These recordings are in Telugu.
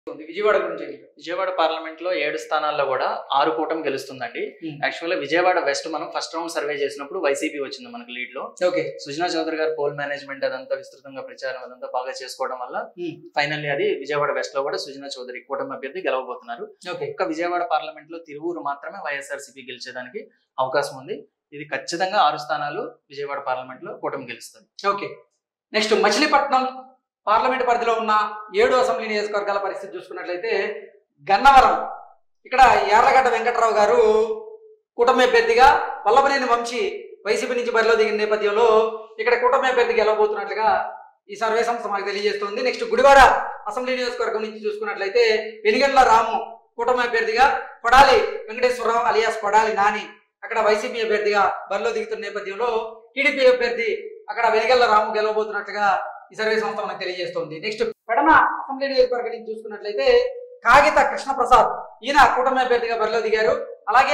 ఉంది విజయవాడ గురించి ఏంటి? విజయవాడ పార్లమెంట్ లో ఏడు స్థానాల్లో కూడా ఆరు కూటమి గెలుస్తుందండి Hmm. యాక్చువల్ గా విజయవాడ వెస్ట్ మనం ఫస్ట్ రౌండ్ సర్వే చేసినప్పుడు వైసీపీ వచ్చింది మనకు లీడ్ లో ఓకే సుజనా చౌదరి గారు పోల్ మేనేజ్మెంట్ అదంతా విస్తృతంగా ప్రచారం అదంతా బాగా చేసుకోవడం వల్ల Hmm. ఫైనల్లీ అది విజయవాడ వెస్ట్ లో కూడా సుజనా చౌదరి కూటమి అభ్యర్థి గెలవబోతున్నారు ఓకే ఒక్క విజయవాడ పార్లమెంట్ లో తిరువూరు మాత్రమే వైఎస్ఆర్సీపీ గెలిచేదానికి అవకాశం ఉంది ఇది ఖచ్చితంగా ఆరు స్థానాలు విజయవాడ పార్లమెంట్ లో కూటమి గెలుస్తుంది ఓకే నెక్స్ట్ మచిలీపట్నం పార్లమెంట్ పరిధిలో ఉన్న ఏడు అసెంబ్లీ నియోజకవర్గాల పరిస్థితి చూసుకున్నట్లయితే గన్నవరం ఇక్కడ యార్లగడ్డ వెంకట్రావు గారు కూటమి అభ్యర్థిగా వల్లభనేని వంశీ వైసీపీ నుంచి బరిలో దిగిన నేపథ్యంలో ఇక్కడ కూటమి అభ్యర్థి గెలవబోతున్నట్లుగా ఈ సర్వే సంస్థ మాకు తెలియజేస్తుంది నెక్స్ట్ గుడివాడ అసెంబ్లీ నియోజకవర్గం నుంచి చూసుకున్నట్లయితే వెనిగండ్ల రాము కూటమి అభ్యర్థిగా కొడాలి వెంకటేశ్వరరావు అలియాస్ కొడాలి నాని అక్కడ వైసీపీ అభ్యర్థిగా బరిలో దిగుతున్న నేపథ్యంలో టీడీపీ అభ్యర్థి అక్కడ వెలిగల్ల రాము గెలవబోతున్నట్లుగా ఈ సర్వే సంస్థ మనకు తెలియజేస్తోంది నెక్స్ట్ పెడన అసెంబ్లీ నియోజకవర్గం నుంచి చూసుకున్నట్లయితే కాగిత కృష్ణప్రసాద్ ఈయన కూటమి అభ్యర్థిగా బరిలో దిగారు అలాగే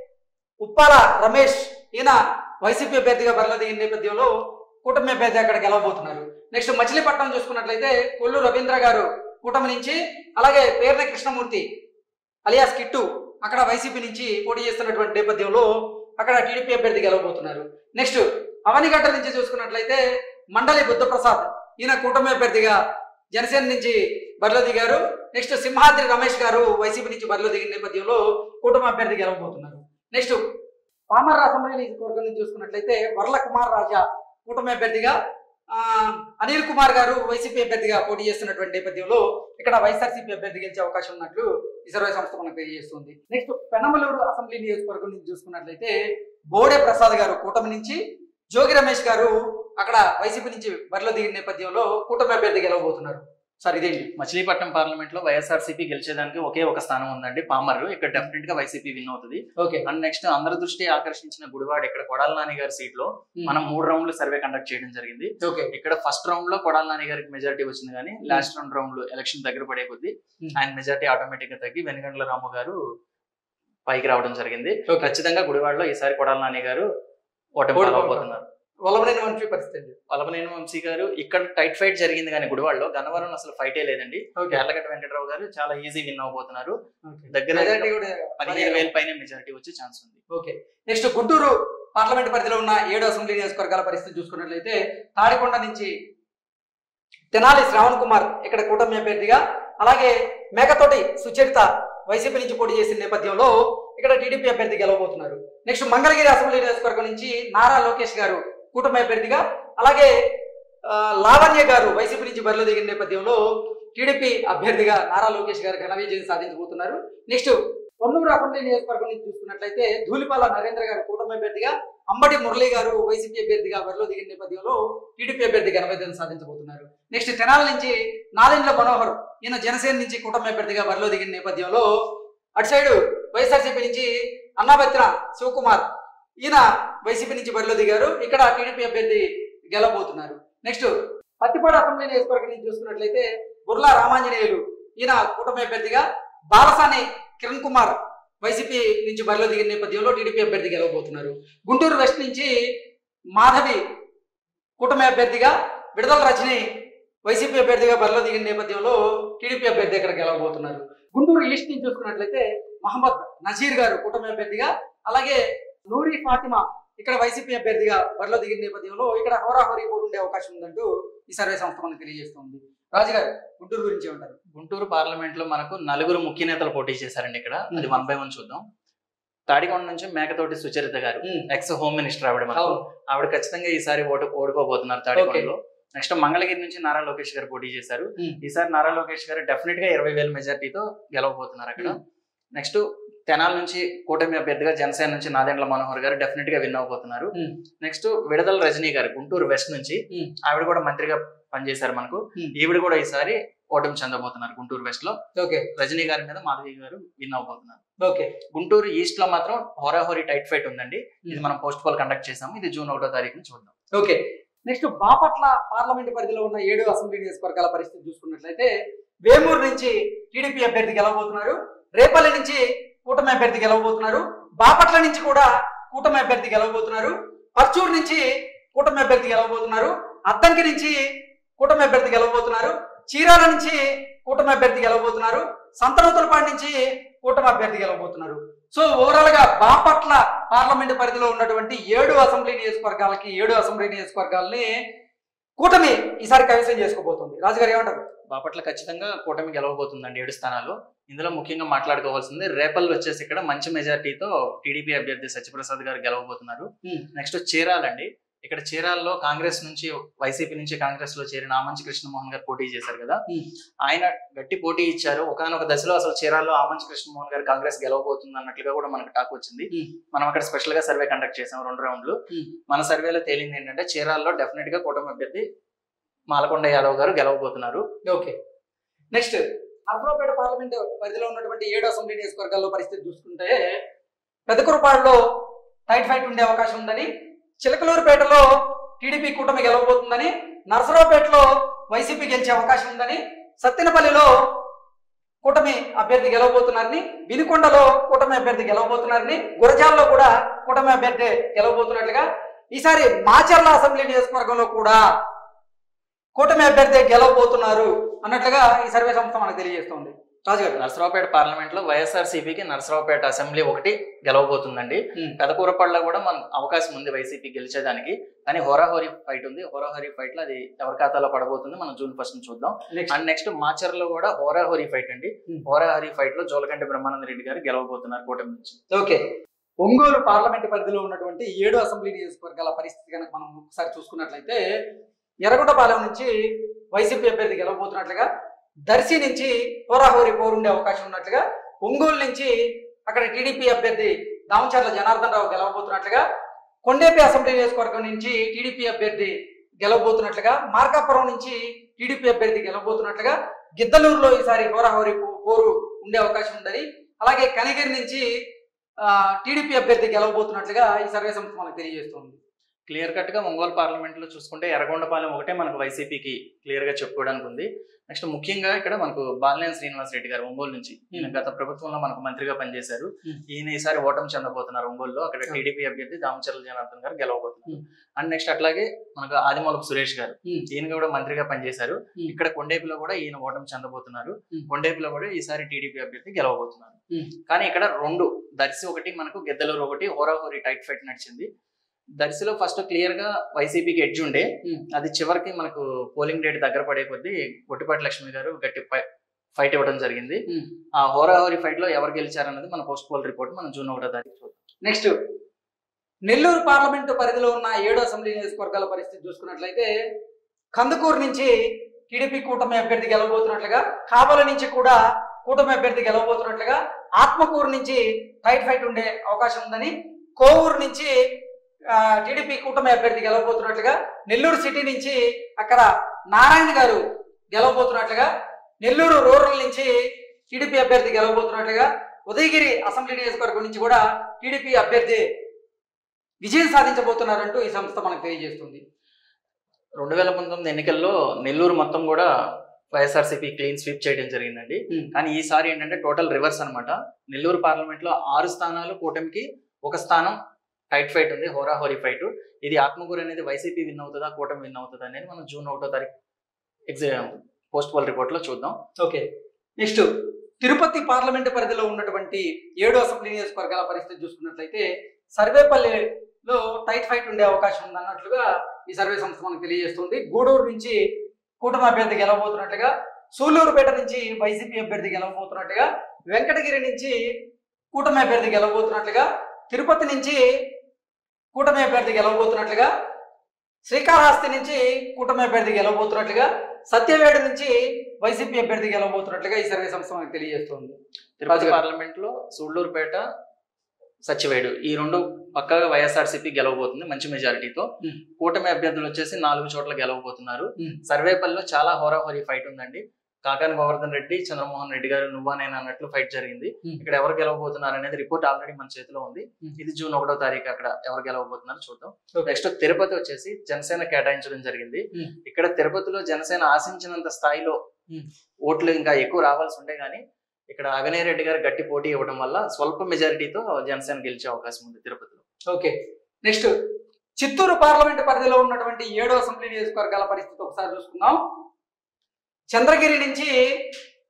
ఉప్పాల రమేష్ ఈయన వైసీపీ అభ్యర్థిగా బరిలో దిగిన నేపథ్యంలో కూటమి అభ్యర్థి అక్కడ గెలవబోతున్నారు నెక్స్ట్ మచిలీపట్నం చూసుకున్నట్లయితే కొల్లు రవీంద్ర గారు కూటమి నుంచి అలాగే పేర్న కృష్ణమూర్తి అలియాస్ కిట్టు అక్కడ వైసీపీ నుంచి పోటీ చేస్తున్నటువంటి నేపథ్యంలో అక్కడ టీడీపీ అభ్యర్థి గెలవబోతున్నారు నెక్స్ట్ అవనిగడ్డ నుంచి చూసుకున్నట్లయితే మండలి బుద్ధప్రసాద్ ఈయన కూటమి అభ్యర్థిగా జనసేన నుంచి బరిలో దిగారు నెక్స్ట్ సింహాద్రి రమేష్ గారు వైసీపీ నుంచి బరిలో దిగిన నేపథ్యంలో కూటమి అభ్యర్థి గెలవబోతున్నారు నెక్స్ట్ పామర్ అసెంబ్లీ నియోజకవర్గం నుంచి చూసుకున్నట్లయితే వర్ల కుమార్ రాజా కూటమి అభ్యర్థిగా ఆ, అనిల్ కుమార్ గారు వైసీపీ అభ్యర్థిగా పోటీ చేస్తున్నటువంటి నేపథ్యంలో ఇక్కడ వైఎస్ఆర్సీపీ అభ్యర్థి గెలిచే అవకాశం ఉన్నట్లు ఈ సర్వే సంస్థ మనకు తెలియజేస్తుంది నెక్స్ట్ పెనమలూరు అసెంబ్లీ నియోజకవర్గం నుంచి చూసుకున్నట్లయితే బోడే ప్రసాద్ గారు కూటమి నుంచి జోగి రమేష్ గారు అక్కడ వైసీపీ నుంచి బరిలో దిగిన నేపథ్యంలో కూటమి అభ్యర్థి గెలవబోతున్నారు సార్ ఇదేంటి మచిలీపట్నం పార్లమెంట్ లో వైఎస్ఆర్సీపీ గెలిచేదానికి ఒకే ఒక స్థానం ఉందండి పామర్ ఇక్కడ డెఫినెట్ గా వైసీపీ విన్ అవుతుంది ఓకే అండ్ నెక్స్ట్ అందరి దృష్టి ఆకర్షించిన గుడివాడ ఇక్కడ కొడాల నాని గారి సీట్ లో మనం మూడు రౌండ్లు సర్వే కండక్ట్ చేయడం జరిగింది ఓకే ఇక్కడ ఫస్ట్ రౌండ్ లో కొడాల నాని గారికి మెజారిటీ వచ్చింది కానీ లాస్ట్ రెండు రౌండ్ లో ఎలక్షన్ దగ్గర పడే కొద్దీ Hmm. ఆయన మెజారిటీ ఆటోమేటిక్ గా తగ్గి వెనుగండ్ల రాము గారు పైకి రావడం జరిగింది Okay. ఖచ్చితంగా గుడివాడలో ఈసారి కొడాల నాని గారు ఓటమి ఓడిపోతున్నారు. పాలవబోతున్నారు వల్లభనేని వంశీ పరిస్థితి అండి వలభనేని వంశీ గారు ఇక్కడ టైట్ ఫైట్ జరిగింది కానీ గుడివాడలో గన్నవరం అసలు ఫైటే లేదండి ఓకే యార్లగడ్డ వెంకటరావు గారు చాలా ఈజీ విన్ అవబోతున్నారు ఓకే. దగ్గర మెజారిటీ కూడా పదిహేను వేల పైన మెజారిటీ వచ్చే ఛాన్స్ ఉంది ఓకే నెక్స్ట్ గుంటూరు పార్లమెంట్ పరిధిలో ఉన్న ఏడు అసెంబ్లీ నియోజకవర్గాల పరిస్థితి చూసుకున్నట్లయితే తాడికొండ నుంచి తెనాలి శ్రావణ్ కుమార్ ఇక్కడ కూటమి అభ్యర్థిగా అలాగే మేకతోటి సుచరిత వైసీపీ నుంచి పోటీ చేసిన నేపథ్యంలో ఇక్కడ టీడీపీ అభ్యర్థి గెలవబోతున్నారు నెక్స్ట్ మంగళగిరి అసెంబ్లీ నియోజకవర్గం నుంచి నారా లోకేష్ గారు కూటమి అభ్యర్థిగా అలాగే ఆ, లావణ్య గారు వైసీపీ నుంచి బరిలో దిగిన నేపథ్యంలో టీడీపీ అభ్యర్థిగా నారా లోకేష్ గారు ఘన విజయం సాధించబోతున్నారు నెక్స్ట్ కొన్నూరు అసెంబ్లీ నియోజకవర్గం నుంచి చూసుకున్నట్లయితే ధూళిపాల నరేంద్ర గారు కూటమి అభ్యర్థిగా అంబటి మురళి గారు వైసీపీ అభ్యర్థిగా బరిలో దిగిన నేపథ్యంలో టీడీపీ అభ్యర్థి ఘన విజయం సాధించబోతున్నారు నెక్స్ట్ తెనాల నుంచి నాలెండ్ల మనోహర్ ఈయన జనసేన నుంచి కూటమి అభ్యర్థిగా బరిలో దిగిన నేపథ్యంలో అటు సైడ్ వైఎస్ఆర్సీపీ నుంచి అన్నాబత్ర శివకుమార్ ఈయన వైసీపీ నుంచి బరిలో దిగారు ఇక్కడ టీడీపీ అభ్యర్థి గెలవబోతున్నారు నెక్స్ట్ పత్తిపాడు అసెంబ్లీ నియోజకవర్గం నుంచి చూసుకున్నట్లయితే బుర్లా రామాంజనేయులు ఈయన కూటమి అభ్యర్థిగా బాలసాని కిరణ్ కుమార్ వైసీపీ నుంచి బరిలో దిగిన నేపథ్యంలో టీడీపీ అభ్యర్థి గెలవబోతున్నారు గుంటూరు వెస్ట్ నుంచి మాధవి కూటమి అభ్యర్థిగా విడుదల రజని వైసీపీ అభ్యర్థిగా బరిలో దిగిన నేపథ్యంలో టీడీపీ అభ్యర్థి ఇక్కడ గెలవబోతున్నారు గుంటూరు ఈస్ట్ నుంచి చూసుకున్నట్లయితే మహమ్మద్ నజీర్ గారు కూటమి అభ్యర్థిగా అలాగే నూరి ఫాతిమా ఇక్కడ వైసీపీ అభ్యర్థిగా బరిలో దిగిన నేపథ్యంలో ఇక్కడ హోరాహోరీ పోరు ఉండే అవకాశం ఉందంటూ ఈ సర్వే సంస్థ మనకు తెలియజేస్తుంది రాజుగారు గుంటూరు గురించి ఏమంటారు గుంటూరు పార్లమెంట్ లో మనకు నలుగురు ముఖ్య నేతలు పోటీ చేశారండి ఇక్కడ అది వన్ బై వన్ చూద్దాం తాడికొండ నుంచి మేకతోటి సుచరిత గారు ఎక్స్ హోమ్ మినిస్టర్ ఆవిడ మనకు అవును. ఆవిడ ఖచ్చితంగా ఈసారి ఓటు ఓడిపోబోతున్నారు తాడికొండలో నెక్స్ట్ మంగళగిరి నుంచి నారా లోకేష్ గారు పోటీ చేశారు Hmm. ఈసారి నారా లోకేష్ గారు డెఫినెట్ గా ఇరవై వేల మెజార్టీతో గెలవబోతున్నారు అక్కడ Hmm. నెక్స్ట్ తెనాల నుంచి కూటమి అభ్యర్థిగా జనసేన నుంచి నాదెండ్ల మనోహర్ గారు డెఫినెట్ గా విన్ అవబోతున్నారు Hmm. నెక్స్ట్ విడదల రజనీ గారు గుంటూరు వెస్ట్ నుంచి Hmm. ఆవిడ కూడా మంత్రిగా పనిచేశారు మనకు Hmm. ఈవిడ కూడా ఈసారి ఓటమి చెందబోతున్నారు గుంటూరు వెస్ట్ లో ఓకే రజనీ గారి మీద మాధవి గారు విన్ అవబోతున్నారు ఓకే గుంటూరు ఈస్ట్ లో మాత్రం హోరాహోరీ టైట్ ఫైట్ ఉందండి ఇది మనం పోస్ట్ పోల్ కండక్ట్ చేసాము ఇది జూన్ ఒకటో తారీఖున చూద్దాం ఓకే నెక్స్ట్ బాపట్ల పార్లమెంట్ పరిధిలో ఉన్న ఏడు అసెంబ్లీ నియోజకవర్గాల పరిస్థితి చూసుకున్నట్లయితే వేమూరు నుంచి టీడీపీ అభ్యర్థి గెలవబోతున్నారు రేపల్లి నుంచి కూటమి అభ్యర్థి గెలవబోతున్నారు బాపట్ల నుంచి కూడా కూటమి అభ్యర్థి గెలవబోతున్నారు పర్చూరు నుంచి కూటమి అభ్యర్థి గెలవబోతున్నారు అద్దంకి నుంచి కూటమి అభ్యర్థి గెలవబోతున్నారు చీరాల నుంచి కూటమి అభ్యర్థి గెలవబోతున్నారు సంతనూతలపాడు నుంచి కూటమి అభ్యర్థి గెలవబోతున్నారు సో ఓవరాల్ గా బాపట్ల పార్లమెంట్ పరిధిలో ఉన్నటువంటి ఏడు అసెంబ్లీ నియోజకవర్గాలకి ఏడు అసెంబ్లీ నియోజకవర్గాల్ని కూటమి ఈసారి కైవసం చేసుకోబోతుంది రాజుగారు ఏమంటారు బాపట్ల ఖచ్చితంగా కూటమి గెలవబోతుందండి ఏడు స్థానాలు ఇందులో ముఖ్యంగా మాట్లాడుకోవాల్సింది రేపల్ వచ్చేసి ఇక్కడ మంచి మెజార్టీతో టీడీపీ అభ్యర్థి సత్యప్రసాద్ గారు గెలవబోతున్నారు Hmm. నెక్స్ట్ చీరాలండి ఇక్కడ చీరాల్లో కాంగ్రెస్ నుంచి వైసీపీ నుంచి కాంగ్రెస్ లో చేరిన ఆమంచి కృష్ణమోహన్ గారు పోటీ చేశారు కదా Hmm. ఆయన గట్టి పోటీ ఇచ్చారు ఒకనొక దశలో అసలు చీరాల్లో ఆమంచి కృష్ణమోహన్ గారు కాంగ్రెస్ గెలవబోతుంది అన్నట్లుగా కూడా మనకు టాక్ వచ్చింది Hmm. మనం అక్కడ స్పెషల్ గా సర్వే కండక్ట్ చేసాం రెండు రౌండ్లు Hmm. మన సర్వేలో తేలింది ఏంటంటే చీరాల్లో డెఫినెట్ గా కూటమి అభ్యర్థి మాలకొండ యాదవ్ గారు గెలవబోతున్నారు ఓకే నెక్స్ట్ నర్సరావుపేట పార్లమెంట్ పరిధిలో ఉన్నటువంటి ఏడు అసెంబ్లీ నియోజకవర్గాల్లో పరిస్థితి చూసుకుంటే పెదకురపాడులో టైట్ ఫైట్ ఉండే అవకాశం ఉందని చిలకలూరుపేటలో టీడీపీ కూటమి గెలవబోతుందని నర్సరావుపేటలో వైసీపీ గెలిచే అవకాశం ఉందని సత్తెనపల్లిలో కూటమి అభ్యర్థి గెలవబోతున్నారని వినుకొండలో కూటమి అభ్యర్థి గెలవబోతున్నారని గురజాల్లో కూడా కూటమి అభ్యర్థి గెలవబోతున్నట్లుగా ఈసారి మాచర్ల అసెంబ్లీ నియోజకవర్గంలో కూడా కూటమి అభ్యర్థి గెలవబోతున్నారు అన్నట్లుగా ఈ సర్వే సంస్థ మనకు తెలియజేస్తోంది రాజుగారు నరసరావుపేట పార్లమెంట్ లో వైఎస్ఆర్సీపీకి నరసరావుపేట అసెంబ్లీ ఒకటి గెలవబోతుందండి Hmm. పెదకూరపల్లిలో కూడా మన అవకాశం ఉంది వైసీపీ గెలిచేదానికి కానీ హోరాహోరీ ఫైట్ ఉంది హోరాహోరీ ఫైట్ లో అది ఎవరి ఖాతాలో పడబోతుంది మనం జూన్ ఫస్ట్ చూద్దాం నెక్స్ట్ అండ్ నెక్స్ట్ మాచర్లో కూడా హోరాహోరీ ఫైట్ అండి Hmm. హోరాహోరీ ఫైట్ లో జోలకంటి బ్రహ్మానంద రెడ్డి గారు గెలవబోతున్నారు కూటమి నుంచి ఓకే ఒంగోలు పార్లమెంట్ పరిధిలో ఉన్నటువంటి ఏడు అసెంబ్లీ నియోజకవర్గాల పరిస్థితి కనుక మనం ఒకసారి చూసుకున్నట్లయితే ఎర్రగొండపాలెం నుంచి వైసీపీ అభ్యర్థి గెలవబోతున్నట్లుగా దర్శి నుంచి హోరాహోరీ పోరుండే అవకాశం ఉన్నట్లుగా ఒంగోలు నుంచి అక్కడ టీడీపీ అభ్యర్థి దామచర్ల జనార్దన్ రావు గెలవబోతున్నట్లుగా కొండేపి అసెంబ్లీ నియోజకవర్గం నుంచి టీడీపీ అభ్యర్థి గెలవబోతున్నట్లుగా మార్కాపురం నుంచి టీడీపీ అభ్యర్థి గెలవబోతున్నట్లుగా గిద్దలూరులో ఈసారి హోరాహోరీ పో- పోరు ఉండే అవకాశం ఉందని అలాగే కనిగిరి నుంచి ఆ, టీడీపీ అభ్యర్థి గెలవబోతున్నట్లుగా ఈ సర్వే సంస్థ మనకు తెలియజేస్తుంది క్లియర్ కట్ గా ఒంగోలు పార్లమెంట్ లో చూసుకుంటే ఎర్రగొండపాలెం ఒకటే మనకు వైసీపీకి క్లియర్ గా చెప్పుకోవడానికి ఉంది నెక్స్ట్ ముఖ్యంగా ఇక్కడ మనకు బాలినేని శ్రీనివాస్ రెడ్డి గారు ఒంగోలు నుంచి ఈయన గత ప్రభుత్వంలో మనకు మంత్రిగా పనిచేశారు Hmm. ఈయన ఈసారి ఓటమి చెందబోతున్నారు ఒంగోలులో అక్కడ Hmm. టీడీపీ అభ్యర్థి దామచర్ల జనార్దన్ గారు గెలవబోతున్నారు Hmm. అండ్ నెక్స్ట్ అట్లాగే మనకు ఆదిమూలపు సురేష్ గారు Hmm. ఈయన కూడా మంత్రిగా పనిచేశారు Hmm. ఇక్కడ కొండేపిలో కూడా ఈయన ఓటమి చెందబోతున్నారు Hmm. కొండేపిలో కూడా ఈసారి టీడీపీ అభ్యర్థి గెలవబోతున్నారు Hmm. కానీ ఇక్కడ రెండు దర్శి ఒకటి మనకు గెద్దలూరు ఒకటి హోరాహోరీ టైట్ ఫైట్ నడిచింది దర్శిలో ఫస్ట్ క్లియర్ గా వైసీపీకి ఎడ్జ్ ఉండే Hmm. అది చివరికి మనకు పోలింగ్ డేట్ దగ్గర పడే కొద్దీ గొట్టిపాటి లక్ష్మి గారు గట్టి ఫైట్ ఇవ్వడం జరిగింది Hmm. ఆ హోరాహోరీ ఫైట్ లో ఎవరు గెలిచారన్నది మన పోస్ట్ పోల్ రిపోర్ట్ మనం జూన్ ఒకటో తారీఖు చూద్దాం నెక్స్ట్ నెల్లూరు పార్లమెంటు పరిధిలో ఉన్న ఏడు అసెంబ్లీ నియోజకవర్గాల పరిస్థితి చూసుకున్నట్లయితే కందుకూరు నుంచి టీడీపీ కూటమి అభ్యర్థి గెలవబోతున్నట్లుగా కావల నుంచి కూడా కూటమి అభ్యర్థి గెలవబోతున్నట్లుగా ఆత్మకూరు నుంచి టైట్ ఫైట్ ఉండే అవకాశం ఉందని కోవూరు నుంచి ఆ, టీడీపీ కూటమి అభ్యర్థి గెలవబోతున్నట్లుగా నెల్లూరు సిటీ నుంచి అక్కడ నారాయణ గారు గెలవబోతున్నట్లుగా నెల్లూరు రూరల్ నుంచి టీడీపీ అభ్యర్థి గెలవబోతున్నట్లుగా ఉదయగిరి అసెంబ్లీ నియోజకవర్గం నుంచి కూడా టీడీపీ అభ్యర్థి విజయం సాధించబోతున్నారంటూ ఈ సంస్థ మనకు తెలియజేస్తుంది రెండు వేల పంతొమ్మిది ఎన్నికల్లో నెల్లూరు మొత్తం కూడా వైఎస్ఆర్సీపీ క్లీన్ స్వీప్ చేయడం జరిగిందండి Hmm. కానీ ఈసారి ఏంటంటే టోటల్ రివర్స్ అన్నమాట నెల్లూరు పార్లమెంట్ లో ఆరు స్థానాలు కూటమికి ఒక స్థానం టైట్ ఫైట్ ఉంది హోరాహోరీ ఫైట్ ఇది ఆత్మకూరు అనేది వైసీపీ విన్ అవుతుందా కూటమి విన్ అవుతుందా అనేది మనం జూన్ ఒకటో తారీఖు ఎగ్జామ్ పోస్ట్ పోల్ రిపోర్ట్ లో చూద్దాం ఓకే నెక్స్ట్ తిరుపతి పార్లమెంట్ పరిధిలో ఉన్నటువంటి ఏడు అసెంబ్లీ నియోజకవర్గాల పరిస్థితి చూసుకున్నట్లయితే సర్వేపల్లిలో టైట్ ఫైట్ ఉండే అవకాశం ఉంది అన్నట్లుగా ఈ సర్వే సంస్థ మనకు తెలియజేస్తుంది గూడూరు నుంచి కూటమి అభ్యర్థి గెలవబోతున్నట్లుగా సూళ్లూరుపేట నుంచి వైసీపీ అభ్యర్థి గెలవబోతున్నట్లుగా వెంకటగిరి నుంచి కూటమి అభ్యర్థి గెలవబోతున్నట్లుగా తిరుపతి నుంచి కూటమి అభ్యర్థి గెలవబోతున్నట్లుగా శ్రీకాళహస్తి నుంచి కూటమి అభ్యర్థి గెలవబోతున్నట్లుగా సత్యవేడు నుంచి వైసీపీ అభ్యర్థి గెలవబోతున్నట్లుగా ఈ సర్వే సంస్థ మనకు తెలియజేస్తుంది తిరుపతి రాజుగారు. పార్లమెంట్ లో సూళ్లూరుపేట సచివేడు ఈ రెండు పక్కగా వైఎస్ఆర్సీపీ గెలవబోతుంది మంచి మెజారిటీతో Hmm. కూటమి అభ్యర్థులు వచ్చేసి నాలుగు చోట్ల గెలవబోతున్నారు Hmm. సర్వేపల్లిలో చాలా హోరాహోరీ ఫైట్ ఉందండి కాకాని గోవర్ధన్ రెడ్డి చంద్రమోహన్ రెడ్డి గారు నువ్వా నేను అన్నట్లు ఫైట్ జరిగింది Hmm. ఇక్కడ ఎవరు గెలవబోతున్నారు అనేది రిపోర్ట్ ఆల్రెడీ మన చేతిలో ఉంది Hmm. ఇది జూన్ ఒకటో తారీఖు అక్కడ ఎవరు గెలవబోతున్నారు చూద్దాం Okay. నెక్స్ట్ తిరుపతి వచ్చేసి జనసేన కేటాయించడం జరిగింది Hmm. ఇక్కడ తిరుపతిలో జనసేన ఆశించినంత స్థాయిలో Hmm. ఓట్లు ఇంకా ఎక్కువ రావాల్సి ఉండే గానీ ఇక్కడ అవినయ్ రెడ్డి గారు గట్టి పోటీ ఇవ్వడం వల్ల స్వల్ప మెజారిటీతో జనసేన గెలిచే అవకాశం ఉంది తిరుపతిలో ఓకే నెక్స్ట్ చిత్తూరు పార్లమెంట్ పరిధిలో ఉన్నటువంటి ఏడో అసెంబ్లీ నియోజకవర్గాల పరిస్థితి ఒకసారి చూసుకుందాం చంద్రగిరి నుంచి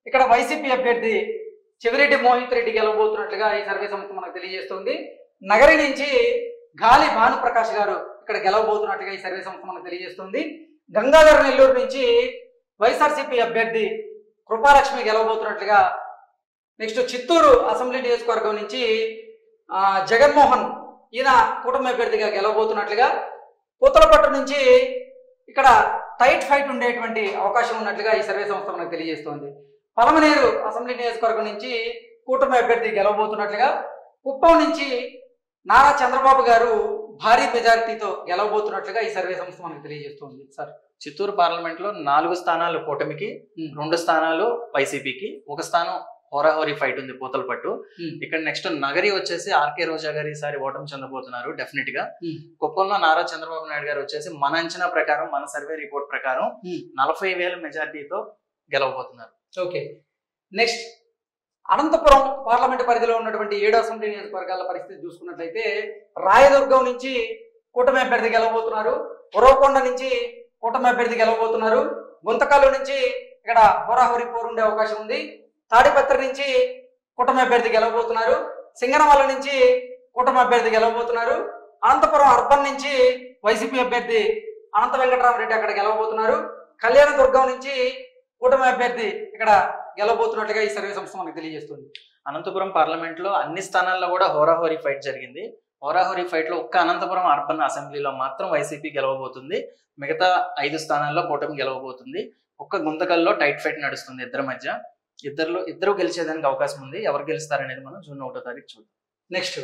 ఇక్కడ వైసీపీ అభ్యర్థి చెవిరెడ్డి మోహిత్ రెడ్డి గెలవబోతున్నట్లుగా ఈ సర్వే సంస్థ మనకు తెలియజేస్తుంది నగరి నుంచి గాలి భానుప్రకాష్ గారు ఇక్కడ గెలవబోతున్నట్లుగా ఈ సర్వే సంస్థ మనకు తెలియజేస్తుంది గంగాధర నెల్లూరు నుంచి వైఎస్ఆర్సీపీ అభ్యర్థి కృపాలక్ష్మి గెలవబోతున్నట్లుగా నెక్స్ట్ చిత్తూరు అసెంబ్లీ నియోజకవర్గం నుంచి ఆ, జగన్మోహన్ ఈయన కూటమి అభ్యర్థిగా గెలవబోతున్నట్లుగా పూతలపట్టు నుంచి ఇక్కడ టైట్ ఫైట్ ఉండేటువంటి అవకాశం ఉన్నట్లుగా ఈ సర్వే సంస్థ మనకు తెలియజేస్తోంది పలమనేరు అసెంబ్లీ నియోజకవర్గం నుంచి కూటమి అభ్యర్థి గెలవబోతున్నట్లుగా కుప్పం నుంచి నారా చంద్రబాబు గారు భారీ మెజారిటీతో గెలవబోతున్నట్లుగా ఈ సర్వే సంస్థ మనకు తెలియజేస్తోంది సార్ చిత్తూరు పార్లమెంట్ లో నాలుగు స్థానాలు కూటమికి రెండు స్థానాలు వైసీపీకి ఒక స్థానం హోరాహోరీ ఫైట్ ఉంది పూతలపట్టు Hmm. ఇక్కడ నెక్స్ట్ నగరి వచ్చేసి ఆర్కే రోజా గారు ఈసారి ఓటమి చెందబోతున్నారు డెఫినెట్ గా Hmm. కుప్పంలో నారా చంద్రబాబు నాయుడు గారు వచ్చేసి మన అంచనా ప్రకారం మన సర్వే రిపోర్ట్ ప్రకారం Hmm. నలభై వేల మెజార్టీతో గెలవబోతున్నారు ఓకే నెక్స్ట్ అనంతపురం పార్లమెంట్ పరిధిలో ఉన్నటువంటి ఏడు అసెంబ్లీ నియోజకవర్గాల పరిస్థితి చూసుకున్నట్లయితే రాయదుర్గం నుంచి కూటమి అభ్యర్థి గెలవబోతున్నారు ఉరవకొండ నుంచి కూటమి అభ్యర్థి గెలవబోతున్నారు గుంతకల్లు నుంచి ఇక్కడ హోరాహోరీ పోరుండే అవకాశం ఉంది తాడిపత్రి నుంచి కూటమి అభ్యర్థి గెలవబోతున్నారు సింగనమల్ల నుంచి కూటమి అభ్యర్థి గెలవబోతున్నారు అనంతపురం అర్బన్ నుంచి వైసీపీ అభ్యర్థి అనంత వెంకటరామరెడ్డి అక్కడ గెలవబోతున్నారు కళ్యాణదుర్గం నుంచి కూటమి అభ్యర్థి ఇక్కడ గెలవబోతున్నట్లుగా ఈ సర్వే సంస్థ మనకు తెలియజేస్తుంది అనంతపురం పార్లమెంట్ లో అన్ని స్థానాల్లో కూడా హోరాహోరీ ఫైట్ జరిగింది హోరాహోరీ ఫైట్ లో ఒక్క అనంతపురం అర్బన్ అసెంబ్లీలో మాత్రం వైసీపీ గెలవబోతుంది మిగతా ఐదు స్థానాల్లో కూటమి గెలవబోతుంది ఒక్క గుంతకల్లో టైట్ ఫైట్ నడుస్తుంది ఇద్దరి మధ్య ఇద్దరు ఇద్దరు గెలిచేదానికి అవకాశం ఉంది ఎవరు గెలుస్తారనేది మనం జూన్ ఒకటో తారీఖు చూద్దాం నెక్స్ట్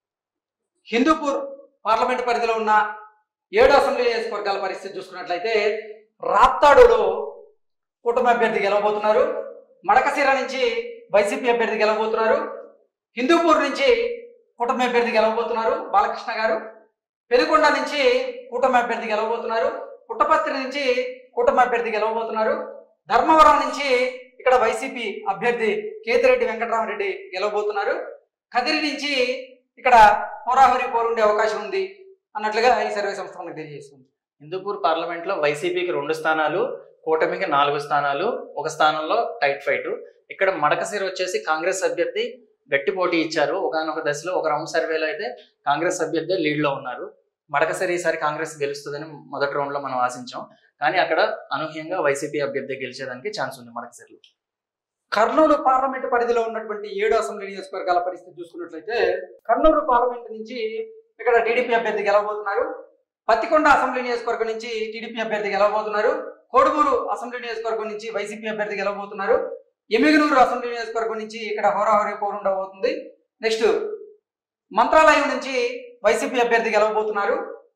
హిందూపూర్ పార్లమెంట్ పరిధిలో ఉన్న ఏడు అసెంబ్లీ నియోజకవర్గాల పరిస్థితి చూసుకున్నట్లయితే రాప్తాడులో కూటమి అభ్యర్థి గెలవబోతున్నారు మడకశిర నుంచి వైసీపీ అభ్యర్థి గెలవబోతున్నారు హిందూపూర్ నుంచి కూటమి అభ్యర్థి గెలవబోతున్నారు బాలకృష్ణ గారు పెనుకొండ నుంచి కూటమి అభ్యర్థి గెలవబోతున్నారు పుట్టపత్రి నుంచి కూటమి అభ్యర్థి గెలవబోతున్నారు ధర్మవరం నుంచి ఇక్కడ వైసీపీ అభ్యర్థి కేతిరెడ్డి వెంకటరామరెడ్డి గెలవబోతున్నారు కదిరి నుంచి ఇక్కడ హోరాహోరీ పోరుండే అవకాశం ఉంది అన్నట్లుగా ఈ సర్వే సంస్థ మనకు తెలియజేస్తుంది హిందూపూర్ పార్లమెంట్ లో వైసీపీకి రెండు స్థానాలు కూటమికి నాలుగు స్థానాలు ఒక స్థానంలో టైట్ ఫైట్ ఇక్కడ మడకసిర వచ్చేసి కాంగ్రెస్ అభ్యర్థి గట్టి పోటీ ఇచ్చారు ఒకనొక దశలో ఒక రౌండ్ సర్వేలో అయితే కాంగ్రెస్ అభ్యర్థి లీడ్ లో ఉన్నారు మడకసిర ఈసారి కాంగ్రెస్ గెలుస్తుందని మొదటి రౌండ్ లో మనం ఆశించాం కానీ అక్కడ అనూహ్యంగా వైసీపీ అభ్యర్థి గెలిచేదానికి ఛాన్స్ ఉంది మడకసిరలో కర్నూలు పార్లమెంట్ పరిధిలో ఉన్నటువంటి ఏడు అసెంబ్లీ నియోజకవర్గాల పరిస్థితి చూసుకున్నట్లయితే కర్నూలు పార్లమెంట్ నుంచి ఇక్కడ టీడీపీ అభ్యర్థి గెలవబోతున్నారు పత్తికొండ అసెంబ్లీ నియోజకవర్గం నుంచి టీడీపీ అభ్యర్థి గెలవబోతున్నారు కోడుమూరు అసెంబ్లీ నియోజకవర్గం నుంచి వైసీపీ అభ్యర్థి గెలవబోతున్నారు ఎమిగనూరు అసెంబ్లీ నియోజకవర్గం నుంచి ఇక్కడ హోరాహోరీ పోరు ఉండబోతుంది నెక్స్ట్ మంత్రాలయం నుంచి వైసీపీ అభ్యర్థి గెలవబోతున్నారు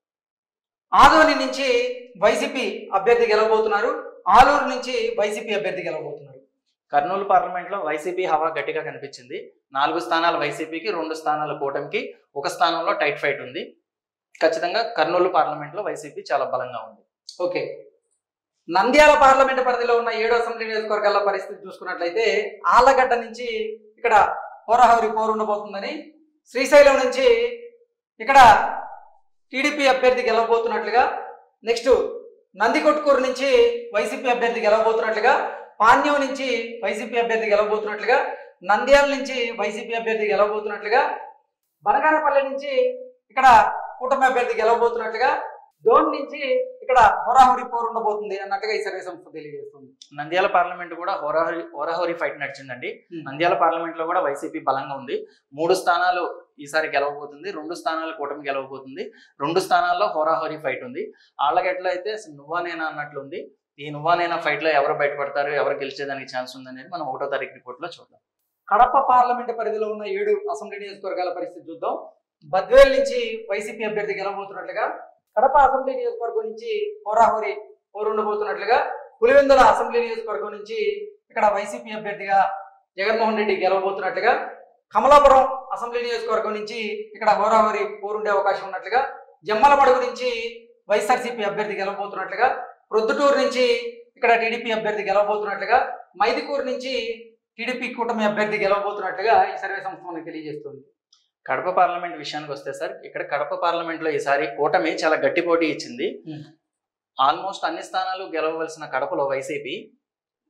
ఆదోని నుంచి వైసీపీ అభ్యర్థి గెలవబోతున్నారు ఆలూరు నుంచి వైసీపీ అభ్యర్థి గెలవబోతున్నారు కర్నూలు పార్లమెంట్ లో వైసీపీ హవా గట్టిగా కనిపించింది నాలుగు స్థానాలు వైసీపీకి రెండు స్థానాలు కూటమికి ఒక స్థానంలో టైట్ ఫైట్ ఉంది ఖచ్చితంగా కర్నూలు పార్లమెంట్ లో వైసీపీ చాలా బలంగా ఉంది ఓకే నంద్యాల పార్లమెంట్ పరిధిలో ఉన్న ఏడు అసెంబ్లీ నియోజకవర్గాల పరిస్థితి చూసుకున్నట్లయితే ఆలగడ్డ నుంచి ఇక్కడ హోరాహోరి పోరు ఉండబోతుందని శ్రీశైలం నుంచి ఇక్కడ టీడీపీ అభ్యర్థి గెలవబోతున్నట్లుగా నెక్స్ట్ నందికొట్కూరు నుంచి వైసీపీ అభ్యర్థి గెలవబోతున్నట్లుగా పాణ్యం నుంచి వైసీపీ అభ్యర్థి గెలవబోతున్నట్లుగా నంద్యాల నుంచి వైసీపీ అభ్యర్థి గెలవబోతున్నట్లుగా బనగానపల్లి నుంచి ఇక్కడ కూటమి అభ్యర్థి గెలవబోతున్నట్లుగా డోన్ నుంచి ఇక్కడ హోరాహోరీ పోరు ఉండబోతుంది అన్నట్టుగా ఈ సర్వే సంస్థ తెలియజేస్తుంది నంద్యాల పార్లమెంట్ కూడా హోరాహోరి హోరాహోరీ ఫైట్ నడిచిందండి Hmm. నంద్యాల పార్లమెంట్ లో కూడా వైసీపీ బలంగా ఉంది మూడు స్థానాలు ఈసారి గెలవబోతుంది రెండు స్థానాలు కూటమి గెలవబోతుంది రెండు స్థానాల్లో హోరాహోరీ ఫైట్ ఉంది ఆళ్ళగడ్డలో అయితే అసలు నువ్వా నేనా అన్నట్లుంది ఈ నువ్వా నేనా ఫైట్ లో ఎవరు బయటపడతారు ఎవరు గెలిచేదానికి ఛాన్స్ ఉందనేది మనం ఒకటో తారీఖు రిపోర్ట్ లో చూద్దాం కడప పార్లమెంట్ పరిధిలో ఉన్న ఏడు అసెంబ్లీ నియోజకవర్గాల పరిస్థితి చూద్దాం బద్వేల్ నుంచి వైసీపీ అభ్యర్థి గెలవబోతున్నట్లుగా కడప అసెంబ్లీ నియోజకవర్గం నుంచి హోరాహోరీ పోరు ఉండబోతున్నట్లుగా పులివెందుల అసెంబ్లీ నియోజకవర్గం నుంచి ఇక్కడ వైసీపీ అభ్యర్థిగా జగన్మోహన్ రెడ్డి గెలవబోతున్నట్లుగా కమలాపురం అసెంబ్లీ నియోజకవర్గం నుంచి ఇక్కడ హోరాహోరీ పోరుండే అవకాశం ఉన్నట్లుగా జమ్మలమడుగు నుంచి వైఎస్ఆర్సీపీ అభ్యర్థి గెలవబోతున్నట్లుగా ప్రొద్దుటూరు నుంచి ఇక్కడ టీడీపీ అభ్యర్థి గెలవబోతున్నట్లుగా మైదుకూరు నుంచి టీడీపీ కూటమి అభ్యర్థి గెలవబోతున్నట్లుగా ఈ సర్వే సంస్థ మనకు తెలియజేస్తుంది కడప పార్లమెంట్ విషయానికి వస్తే సార్ ఇక్కడ కడప పార్లమెంట్ లో ఈసారి కూటమి చాలా గట్టి పోటీ ఇచ్చింది Hmm. ఆల్మోస్ట్ అన్ని స్థానాలు గెలవవలసిన కడపలో వైసీపీ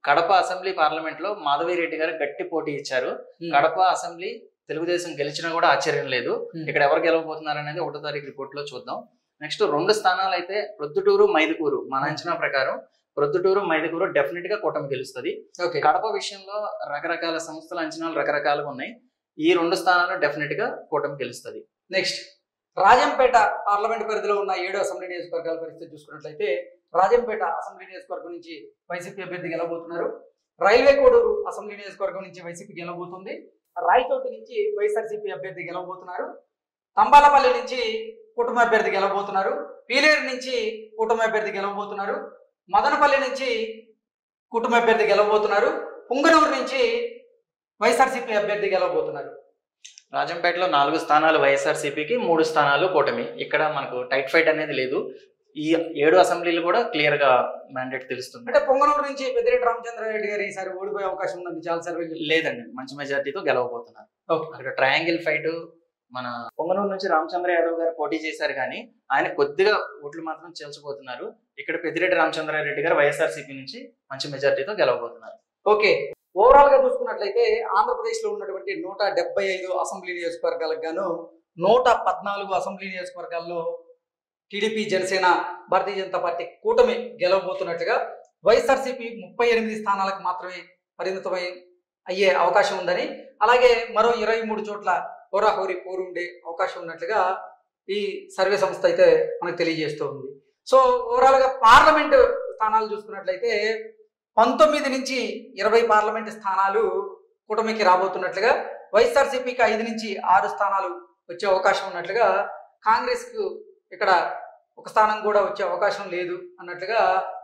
కడప అసెంబ్లీ పార్లమెంట్ లో మాధవిరెడ్డి గారు గట్టి పోటీ ఇచ్చారు ఉమ్. కడప అసెంబ్లీ తెలుగుదేశం గెలిచినా కూడా ఆశ్చర్యం లేదు Hmm. ఇక్కడ ఎవరు గెలవబోతున్నారు అనేది ఒకటో తారీఖు రిపోర్ట్ లో చూద్దాం నెక్స్ట్ రెండు స్థానాలు అయితే ప్రొద్దుటూరు మైదుకూరు మన అంచనా ప్రకారం ప్రొద్దుటూరు మైదుకూరు డెఫినెట్ గా కూటమి గెలుస్తుంది ఓకే కడప విషయంలో రకరకాల సంస్థల అంచనాలు రకరకాలుగా ఉన్నాయి ఈ రెండు స్థానాలు డెఫినెట్ గా కూటమి గెలుస్తుంది నెక్స్ట్ రాజంపేట పార్లమెంట్ పరిధిలో ఉన్న ఏడు అసెంబ్లీ నియోజకవర్గాల పరిస్థితి చూసుకున్నట్లయితే రాజంపేట అసెంబ్లీ నియోజకవర్గం నుంచి వైసీపీ అభ్యర్థి గెలవబోతున్నారు రైల్వే కోడూరు అసెంబ్లీ నియోజకవర్గం నుంచి వైసీపీ గెలవబోతుంది రాయచోటి నుంచి వైఎస్ఆర్సీపీ అభ్యర్థి గెలవబోతున్నారు తంబాలపల్లి నుంచి కుటుంబ అభ్యర్థి గెలవబోతున్నారు పీలేరు నుంచి కుటుంబ అభ్యర్థి గెలవబోతున్నారు మదనపల్లి నుంచి కుటుంబ అభ్యర్థి గెలవబోతున్నారు పుంగనూరు నుంచి వైఎస్ఆర్సీపీ అభ్యర్థి గెలవబోతున్నారు రాజంపేటలో నాలుగు స్థానాలు వైఎస్ఆర్సీపీకి మూడు స్థానాలు కూటమి ఇక్కడ మనకు టైట్ ఫైట్ అనేది లేదు ఈ ఏడు అసెంబ్లీలు కూడా క్లియర్ గా మ్యాండేట్ తెలుస్తుంది అంటే పొంగనూరు నుంచి పెద్దిరెడ్డి రామచంద్రారెడ్డి గారు ఈసారి ఓడిపోయే అవకాశం ఉందండి చాలా సర్వేలు లేదండి మంచి మెజార్టీతో గెలవబోతున్నారు ఓకే. అక్కడ ట్రయాంగిల్ ఫైట్ మన పొంగనూరు నుంచి రామచంద్ర యాదవ్ గారు పోటీ చేశారు కానీ ఆయన కొద్దిగా ఓట్లు మాత్రం చేల్చబోతున్నారు ఇక్కడ పెద్దిరెడ్డి రామచంద్రారెడ్డి గారు వైఎస్ఆర్సీపీ నుంచి మంచి మెజార్టీతో గెలవబోతున్నారు ఓకే ఓవరాల్ గా చూసుకున్నట్లయితే ఆంధ్రప్రదేశ్ లో ఉన్నటువంటి నూట డెబ్బై ఐదు అసెంబ్లీ నియోజకవర్గాలకు గాను నూట పద్నాలుగు అసెంబ్లీ నియోజకవర్గాల్లో టీడీపీ జనసేన భారతీయ జనతా పార్టీ కూటమి గెలవబోతున్నట్లుగా వైఎస్ఆర్సీపీ ముప్పై ఎనిమిది స్థానాలకు మాత్రమే పరిమితమై అయ్యే అవకాశం ఉందని అలాగే మరో ఇరవై మూడు చోట్ల హోరాహోరీ పోరు ఉండే అవకాశం ఉన్నట్లుగా ఈ సర్వే సంస్థ అయితే మనకు తెలియజేస్తూ ఉంది సో ఓవరాల్ గా పార్లమెంట్ స్థానాలు చూసుకున్నట్లయితే పంతొమ్మిది నుంచి ఇరవై పార్లమెంట్ స్థానాలు కూటమికి రాబోతున్నట్లుగా వైఎస్ఆర్సీపీకి ఐదు నుంచి ఆరు స్థానాలు వచ్చే అవకాశం ఉన్నట్లుగా కాంగ్రెస్ కు ఇక్కడ ఒక స్థానం కూడా వచ్చే అవకాశం లేదు అన్నట్లుగా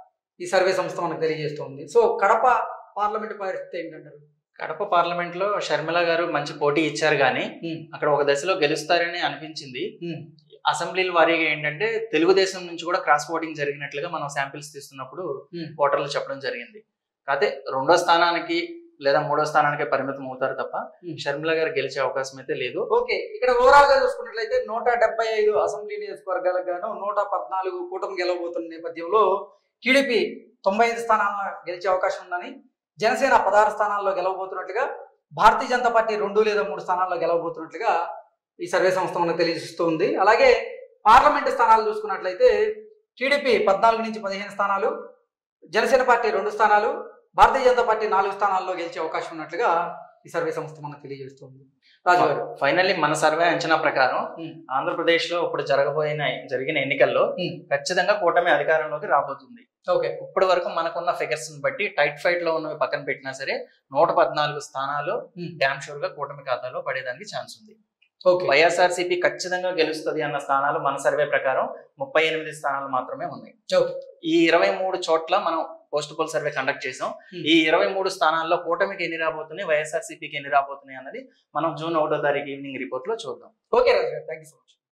ఈ సర్వే సంస్థ మనకు తెలియజేస్తుంది సో కడప పార్లమెంట్ పరిస్థితి ఏంటంటారు కడప పార్లమెంట్ లో షర్మిల గారు మంచి పోటీ ఇచ్చారు కానీ Hmm. అక్కడ ఒక దశలో గెలుస్తారని అనిపించింది Hmm. అసెంబ్లీల వారీగా ఏంటంటే తెలుగుదేశం నుంచి కూడా క్రాస్ ఓటింగ్ జరిగినట్లుగా మనం శాంపిల్స్ తీస్తున్నప్పుడు Hmm. ఓటర్లు చెప్పడం జరిగింది కాకపోతే రెండో స్థానానికి లేదా మూడో స్థానానికి పరిమితం అవుతారు తప్ప Hmm. షర్మిల గారు గెలిచే అవకాశం అయితే లేదు ఓకే ఇక్కడ ఓవరాల్ గా చూసుకున్నట్లయితే నూట డెబ్బై ఐదు అసెంబ్లీ నియోజకవర్గాలకు గాను నూట పద్నాలుగు కూటమి గెలవబోతున్న నేపథ్యంలో టీడీపీ తొంభై ఐదు స్థానాల్లో గెలిచే అవకాశం ఉందని జనసేన పదహారు స్థానాల్లో గెలవబోతున్నట్లుగా భారతీయ జనతా పార్టీ రెండు లేదా మూడు స్థానాల్లో గెలవబోతున్నట్లుగా ఈ సర్వే సంస్థ మనకు తెలియజేస్తుంది అలాగే పార్లమెంటు స్థానాలు చూసుకున్నట్లయితే టీడీపీ పద్నాలుగు నుంచి పదిహేను స్థానాలు జనసేన పార్టీ రెండు స్థానాలు భారతీయ జనతా పార్టీ నాలుగు స్థానాల్లో గెలిచే అవకాశం ఉన్నట్లుగా ఈ సర్వే సంస్థ మనకు తెలియజేస్తుంది రాజు గారు ఫైనల్లీ మన సర్వే అంచనా ప్రకారం Hmm. ఆంధ్రప్రదేశ్ లో ఇప్పుడు జరగబోయిన జరిగిన ఎన్నికల్లో Hmm. ఖచ్చితంగా కూటమి అధికారంలోకి రాబోతుంది ఓకే ఇప్పటి వరకు మనకున్న ఫిగర్స్ బట్టి టైట్ ఫైట్ లో ఉన్నవి పక్కన పెట్టినా సరే నూట పద్నాలుగు స్థానాలు Hmm. డ్యామ్ షూర్ గా కూటమి ఖాతాలో పడేదానికి ఛాన్స్ ఉంది ఓకే వైఎస్ఆర్సీపీ ఖచ్చితంగా గెలుస్తుంది అన్న స్థానాలు మన సర్వే ప్రకారం ముప్పై ఎనిమిది స్థానాలు మాత్రమే ఉన్నాయి ఓకే. ఈ ఇరవై మూడు చోట్ల మనం పోస్ట్ పోల్ సర్వే కండక్ట్ చేసాం Hmm. ఈ ఇరవై మూడు స్థానాల్లో కూటమికి ఎన్ని రాబోతున్నాయి వైఎస్ఆర్సీపీకి ఎన్ని రాబోతున్నాయి అన్నది మనం జూన్ ఒకటో తారీఖు ఈవినింగ్ రిపోర్ట్ లో చూద్దాం ఓకే రాజు గారు థ్యాంక్ యూ సో మచ్